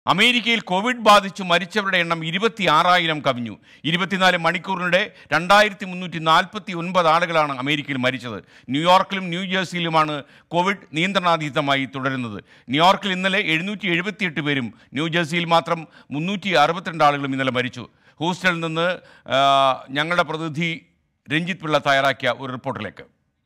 അമേരിക്കയിൽ കോവിഡ് ബാധിച്ചു മരിച്ചവരുടെ എണ്ണം ഇരുപത്തി ആറായിരം കവിഞ്ഞു ഇരുപത്തിനാല് മണിക്കൂറിനിടെ രണ്ടായിരത്തി മുന്നൂറ്റി നാൽപ്പത്തി ഒൻപത് ആളുകളാണ് അമേരിക്കയിൽ മരിച്ചത് ന്യൂയോർക്കിലും ന്യൂജേഴ്സിയിലുമാണ് കോവിഡ് നിയന്ത്രണാതീതമായി തുടരുന്നത് ന്യൂയോർക്കിൽ ഇന്നലെ എഴുന്നൂറ്റി എഴുപത്തിയെട്ട് പേരും ന്യൂജേഴ്സിയിൽ മാത്രം മുന്നൂറ്റി അറുപത്തിരണ്ട് ആളുകളും ഇന്നലെ മരിച്ചു ഹൂസ്റ്റണിൽ നിന്ന് ആ, ഞങ്ങളുടെ പ്രതിനിധി രഞ്ജിത്ത് പിള്ള തയ്യാറാക്കിയ ഒരു റിപ്പോർട്ടിലേക്ക്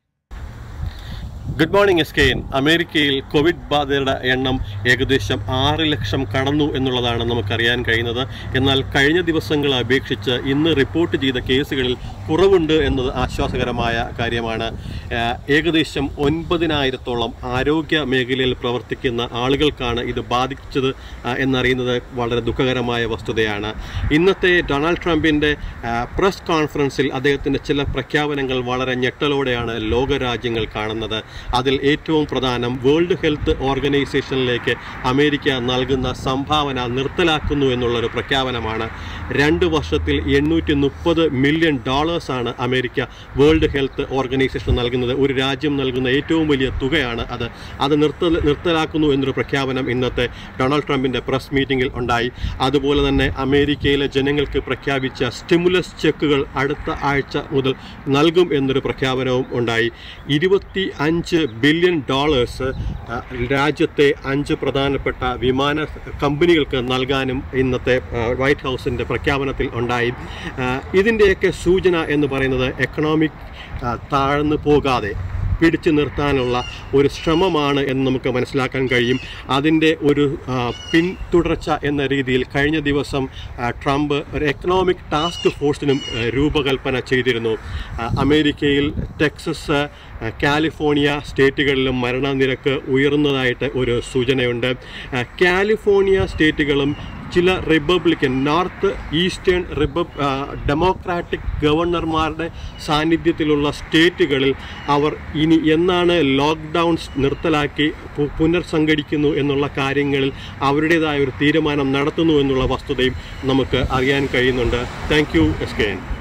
good morning S K N അമേരിക്കയിൽ കോവിഡ് ബാധിതരുടെ എണ്ണം ഏകദേശം ആറ് ലക്ഷം കടന്നു എന്നുള്ളതാണ് നമുക്കറിയാൻ കഴിയുന്നത് എന്നാൽ കഴിഞ്ഞ ദിവസങ്ങളെ അപേക്ഷിച്ച് ഇന്ന് റിപ്പോർട്ട് ചെയ്ത കേസുകളിൽ കുറവുണ്ട് എന്നത് ആശ്വാസകരമായ കാര്യമാണ് ആഹ് ഏകദേശം ഒൻപതിനായിരത്തോളം ആരോഗ്യ മേഖലയിൽ പ്രവർത്തിക്കുന്ന ആളുകൾക്കാണ് ഇത് ബാധിച്ചത് ആഹ് എന്നറിയുന്നത് വളരെ ദുഃഖകരമായ വസ്തുതയാണ് ഇന്നത്തെ ഡൊണാൾഡ് ട്രംപിൻ്റെ പ്രസ് കോൺഫറൻസിൽ അദ്ദേഹത്തിൻ്റെ ചില പ്രഖ്യാപനങ്ങൾ വളരെ ഞെട്ടലോടെയാണ് ലോകരാജ്യങ്ങൾ കാണുന്നത് അതിൽ ഏറ്റവും പ്രധാനം വേൾഡ് ഹെൽത്ത് ഓർഗനൈസേഷനിലേക്ക് അമേരിക്ക നൽകുന്ന സംഭാവന നിർത്തലാക്കുന്നു എന്നുള്ളൊരു പ്രഖ്യാപനമാണ് രണ്ട് വർഷത്തിൽ എണ്ണൂറ്റി മുപ്പത് മില്യൺ ഡോളേഴ്സാണ് അമേരിക്ക വേൾഡ് ഹെൽത്ത് ഓർഗനൈസേഷൻ നൽകുന്നത് ഒരു രാജ്യം നൽകുന്ന ഏറ്റവും വലിയ തുകയാണ് അത് അത് നിർത്തൽ നിർത്തലാക്കുന്നു എന്നൊരു പ്രഖ്യാപനം ഇന്നത്തെ ഡൊണാൾഡ് ട്രംപിൻ്റെ പ്രസ് മീറ്റിംഗിൽ ഉണ്ടായി അതുപോലെ തന്നെ അമേരിക്കയിലെ ജനങ്ങൾക്ക് പ്രഖ്യാപിച്ച സ്റ്റിമുലസ് ചെക്കുകൾ അടുത്ത ആഴ്ച മുതൽ നൽകും എന്നൊരു പ്രഖ്യാപനവും ഉണ്ടായി ഇരുപത്തി അഞ്ച് ബില്യൺ ഡോളേഴ്സ് ആ, രാജ്യത്തെ അഞ്ച് പ്രധാനപ്പെട്ട വിമാന കമ്പനികൾക്ക് നൽകാനും ഇന്നത്തെ ആ, വൈറ്റ് ഹൗസിൻ്റെ പ്രഖ്യാപനത്തിൽ ഉണ്ടായി ആ, ഇതിൻ്റെയൊക്കെ സൂചന എന്ന് പറയുന്നത് എക്കണോമിക് ആ, താഴ്ന്നു പോകാതെ പിടിച്ചു നിർത്താനുള്ള ഒരു ശ്രമമാണ് എന്ന് നമുക്ക് മനസ്സിലാക്കാൻ കഴിയും അതിൻ്റെ ഒരു ആ, പിന്തുടർച്ച എന്ന രീതിയിൽ കഴിഞ്ഞ ദിവസം ആ, ട്രംപ് ഒരു എക്കണോമിക് ടാസ്ക് ഫോഴ്സിനും ആ, രൂപകൽപ്പന ചെയ്തിരുന്നു ആ, അമേരിക്കയിൽ ടെക്സസ് ആ, കാലിഫോർണിയ സ്റ്റേറ്റുകളിലും മരണനിരക്ക് ഉയർന്നതായിട്ട് ഒരു സൂചനയുണ്ട് ആ, കാലിഫോർണിയ സ്റ്റേറ്റുകളും ചില റിപ്പബ്ലിക്കൻ നോർത്ത് ഈസ്റ്റേൺ റിപ്പബ് ആ, ഡെമോക്രാറ്റിക് ഗവർണർമാരുടെ സാന്നിധ്യത്തിലുള്ള സ്റ്റേറ്റുകളിൽ അവർ ഇനി എന്നാണ് ലോക്ക്ഡൗൺസ് നിർത്തലാക്കി പു- പുനർസംഘടിക്കുന്നു എന്നുള്ള കാര്യങ്ങളിൽ അവരുടേതായ ഒരു തീരുമാനം നടത്തുന്നു എന്നുള്ള വസ്തുതയും നമുക്ക് അറിയാൻ കഴിയുന്നുണ്ട് thank you S K N